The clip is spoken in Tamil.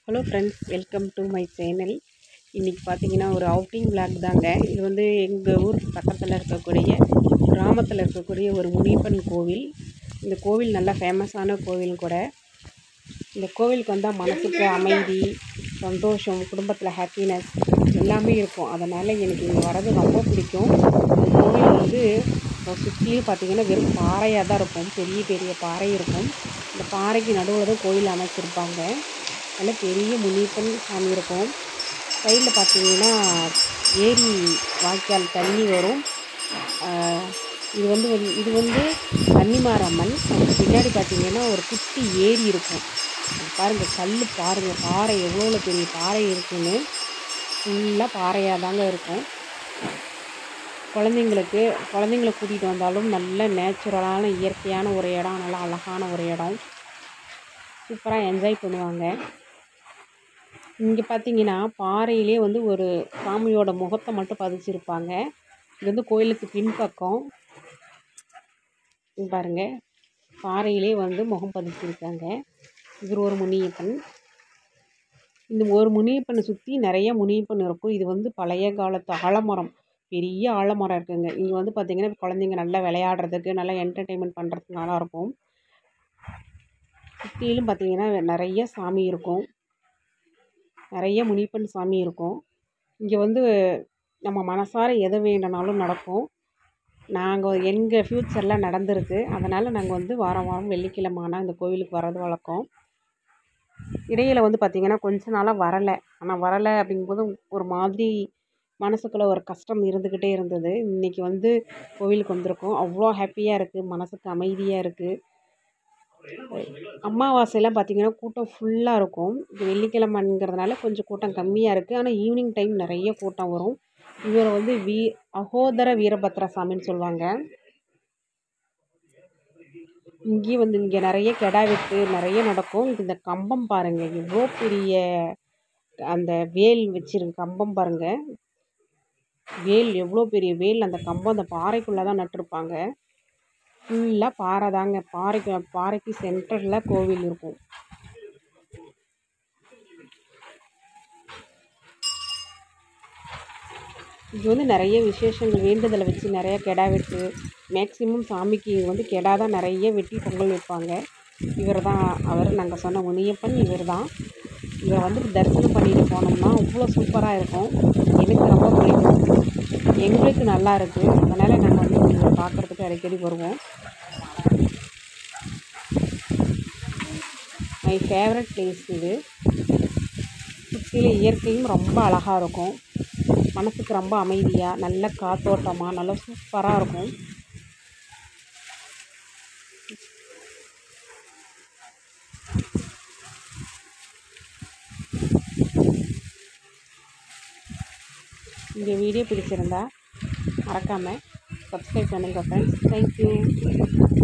hello friends welcome to my channel இன்றைக்கி பார்த்தீங்கன்னா ஒரு அவுட்டிங் vlog தாங்க இது வந்து எங்கள் ஊர் பக்கத்தில் இருக்கக்கூடிய கிராமத்தில் இருக்கக்கூடிய ஒரு முனியப்பன் கோவில் இந்த கோவில் நல்லா ஃபேமஸான கோவில் கூட இந்த கோவிலுக்கு வந்தால் மனசுக்கு அமைதி சந்தோஷம் குடும்பத்தில் ஹாப்பினஸ் எல்லாமே இருக்கும் அதனால் எனக்கு இங்கே வர்றது ரொம்ப பிடிக்கும் இந்த கோவில் வந்து சுற்றியும் பார்த்தீங்கன்னா வெறும் பாறையாக தான் இருக்கும் பெரிய பெரிய பாறை இருக்கும் இந்த பாறைக்கு நடுவில் தான் கோயில் அமைச்சிருப்பாங்க நல்ல பெரிய முனியப்பன் சாமி இருக்கும் சைடில் பார்த்தீங்கன்னா ஏரி வாய்க்கால் தண்ணி வரும் ஆஹ் இது வந்து வந்து- இது வந்து கன்னிமாரம்மன் அதுக்கு பின்னாடி பார்த்தீங்கன்னா ஒரு குட்டி ஏரி இருக்கும் அது பாருங்க கல் பாருங்க பாறை எவ்வளோ பெரிய பாறை இருக்குன்னு ஃபுல்லாக பாறையாக தாங்க இருக்கும் குழந்தைங்களுக்கு குழந்தைங்கள கூட்டிகிட்டு வந்தாலும் நல்ல நேச்சுரலான இயற்கையான ஒரு இடம் நல்லா அழகான ஒரு இடம் சூப்பராக என்ஜாய் பண்ணுவாங்க இங்கே பார்த்தீங்கன்னா பாறையிலே வந்து ஒரு சாமியோட முகத்தை மட்டும் பதிச்சிருப்பாங்க இது வந்து கோயிலுக்கு பின்பக்கம் இங்க பாருங்க பாறையிலே வந்து முகம் பதிச்சிருக்காங்க இவர் ஒரு முனியப்பன் இந்த ஒரு முனியப்பனை சுற்றி நிறைய முனியப்பன் இருக்கும் இது வந்து பழைய காலத்து ஆலமரம் பெரிய ஆலமரம் இருக்குங்க இங்கே வந்து பார்த்தீங்கன்னா குழந்தைங்க நல்லா விளையாடுறதுக்கு நல்லா என்டர்டெயின்மெண்ட் பண்ணுறதுக்கு நல்லா இருக்கும் சுற்றிலும் பார்த்தீங்கன்னா நிறைய சாமி இருக்கும் நிறைய முனிப்பன் சாமி இருக்கும் இங்கே வந்து நம்ம மனசார எது வேண்டுனாலும் நடக்கும் நாங்கள் எங்கள் ஃப்யூச்சரில் நடந்திருக்கு அதனால் நாங்கள் வந்து வாரம் வாரம் வெள்ளிக்கிழமை ஆனால் இந்த கோவிலுக்கு வர்றது வழக்கம் இடையில் வந்து பார்த்திங்கன்னா கொஞ்ச நாளாக வரலை ஆனால் வரலை அப்படிங்கும்போது ஒரு மாதிரி மனசுக்குள்ளே ஒரு கஷ்டம் இருந்துக்கிட்டே இருந்தது இன்றைக்கி வந்து கோவிலுக்கு வந்திருக்கோம் அவ்வளோ ஹாப்பியாக இருக்குது மனசுக்கு அமைதியாக இருக்குது அமாவாசையெல்லாம் பார்த்திங்கன்னா கூட்டம் ஃபுல்லாக இருக்கும் இது வெள்ளிக்கிழமைங்கிறதுனால கொஞ்சம் கூட்டம் கம்மியாக இருக்குது ஆனால் ஈவினிங் டைம் நிறைய கூட்டம் வரும் இவரை வந்து வீ அகோதர வீரபத்ர சாமின்னு சொல்லுவாங்க இங்கேயும் வந்து இங்கே நிறைய கெடா வெட்டு நிறைய நடக்கும் இது இந்த கம்பம் பாருங்கள் எவ்வளோ பெரிய அந்த வேல் வச்சிருக்க கம்பம் பாருங்கள் வேல் எவ்வளோ பெரிய வேல் அந்த கம்பம் அந்த பாறைக்குள்ளே தான் நட்டிருப்பாங்க ஃபுல்லாக பாறை தாங்க பாறைக்கு பாறைக்கு சென்டரில் கோவில் இருக்கும் இது வந்து நிறைய விசேஷங்கள் வேண்டுதலை வச்சு நிறைய கெடா வெட்டு மேக்ஸிமம் சாமிக்கு இங்க வந்து கெடா தான் நிறைய வெட்டி பொங்கல் வைப்பாங்க இவர் தான் அவர் நாங்கள் சொன்ன முனியப்பன் இவர் தான் இவரை வந்து தரிசனம் பண்ணிட்டு போனோம்னா அவ்வளோ சூப்பராக இருக்கும் எனக்கு ரொம்ப பிடிக்கும் எங்களுக்கு நல்லா இருக்குது அதனால் நாங்கள் வந்து இவரை பார்க்குறதுக்கு அடிக்கடி வருவோம் மை ஃபேவரட் பிளேஸ் இது சுற்றில இயற்கையும் ரொம்ப அழகாக இருக்கும் மனசுக்கு ரொம்ப அமைதியாக நல்ல காத்தோட்டமாக நல்லா சூப்பராக இருக்கும் இந்த வீடியோ பிடிச்சிருந்தா மறக்காமல் சப்ஸ்கிரைப் பண்ணுங்கள் ஃப்ரெண்ட்ஸ் தேங்க்யூ